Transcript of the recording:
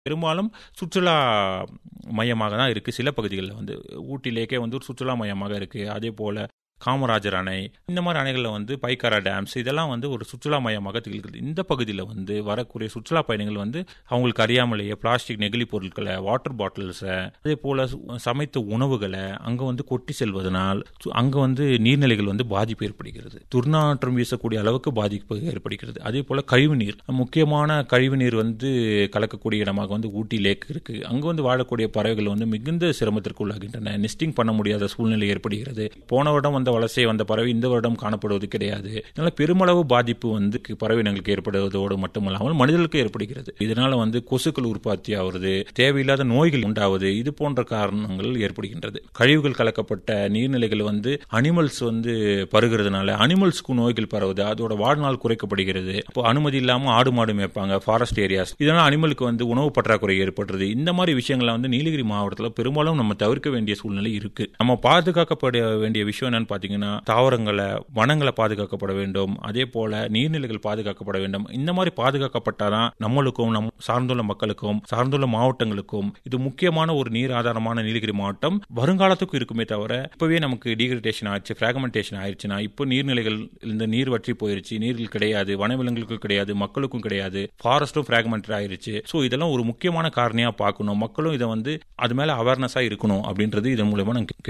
பெரும்பாலும் சுற்றுலா மையமாக தான் இருக்குது சில பகுதிகளில் வந்து ஊட்டி லேக்கே வந்து ஒரு சுற்றுலா மையமாக இருக்குது அதே போல் காமராஜர் அணை இந்த மாதிரி அணைகளில் வந்து பைக்காரா டேம்ஸ் இதெல்லாம் வந்து ஒரு சுற்றுலா மையமாக திகழ்கிறது இந்த பகுதியில் வந்து வரக்கூடிய சுற்றுலா பயணிகள் வந்து அவங்களுக்கு அறியாமலேயே பிளாஸ்டிக் நெகிழி பொருட்களை வாட்டர் பாட்டில்ஸை அதே போல் சமைத்த உணவுகளை அங்கே வந்து கொட்டி செல்வதனால் அங்கே வந்து நீர்நிலைகள் வந்து பாதிப்பு ஏற்படுகிறது துர்நாற்றம் வீசக்கூடிய அளவுக்கு பாதிப்பு ஏற்படுகிறது அதே போல் கழிவுநீர் முக்கியமான கழிவுநீர் வந்து கலக்கக்கூடிய இடமாக வந்து ஊட்டி லேக் இருக்குது அங்கே வந்து வாழக்கூடிய பறவைகள் வந்து மிகுந்த சிரமத்திற்கு உள்ளாகின்றன நெஸ்டிங் பண்ண முடியாத சூழ்நிலை ஏற்படுகிறது போன வருடம் வந்த வலசை வந்த பறவை இந்த வருடம் காணப்படுவது கிடையாது இதனால பெருமளவு பாதிப்பு வந்து பறவை இனங்களுக்கு ஏற்படுவதோடு மட்டுமல்லாமல் மனிதர்களுக்கு ஏற்படுகிறது இதனால வந்து கொசுக்கள் உற்பத்தி ஆகுறது தேவையில்லாத நோய்கள் உண்டாவது இது போன்ற காரணங்கள் ஏற்படுகின்றது கழிவுகள் கலக்கப்பட்ட நீர்நிலைகள் வந்து அனிமல்ஸ் வந்து பருகிறதுனால அனிமல்ஸ்க்கு நோய்கள் பரவுது அதோட வாழ்நாள் குறைக்கப்படுகிறது அப்போ அனுமதி இல்லாமல் ஆடு மாடு மேய்ப்பாங்க ஃபாரஸ்ட் ஏரியாஸ் இதனால அனிமலுக்கு வந்து உணவு பற்றாக்குறை ஏற்படுறது இந்த மாதிரி விஷயங்களை வந்து நீலகிரி மாவட்டத்தில் பெரும்பாலும் நம்ம தவிர்க்க வேண்டிய சூழ்நிலை இருக்கு நம்ம பாதுகாக்கப்பட வேண்டிய விஷயம் என்னன்னு பார்த்தீங்கன்னா தாவரங்களை வனங்களை பாதுகாக்கப்பட வேண்டும் அதே போல நீர்நிலைகள் பாதுகாக்கப்பட வேண்டும் இந்த மாதிரி பாதுகாக்கப்பட்டாதான் நம்மளுக்கும் நம் சார்ந்துள்ள மக்களுக்கும் சார்ந்துள்ள மாவட்டங்களுக்கும் இது முக்கியமான ஒரு நீர் ஆதாரமான நீலகிரி மாவட்டம் வருங்காலத்துக்கும் இருக்குமே தவிர இப்பவே நமக்கு டீகிரடேஷன் ஆச்சு பிராகமெண்டேஷன் ஆயிடுச்சுன்னா இப்போ நீர்நிலைகள் இந்த நீர் வற்றி போயிருச்சு நீர்கள் கிடையாது வனவிலங்குகளுக்கும் கிடையாது மக்களுக்கும் கிடையாது ஃபாரஸ்டும் பிராகமெண்ட் ஆயிருச்சு ஸோ இதெல்லாம் ஒரு முக்கியமான காரணியா பார்க்கணும் மக்களும் இதை வந்து அது மேல அவேர்னஸா இருக்கணும் அப்படின்றது இதன் மூலமா நான்